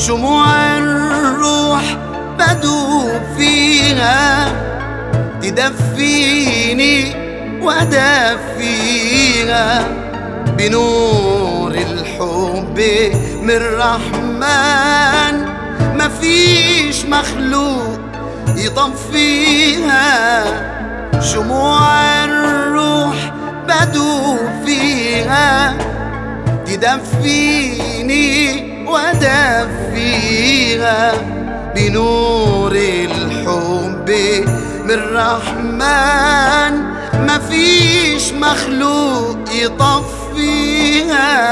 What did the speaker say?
شموع الروح بدوب فيها تدفيني ودفيها بنور الحب من الرحمن مفيش مخلوق يطفيها شموع الروح بدوب فيها تدفيني ودفيها بنور الحب من الرحمن مفيش مخلوق يطفيها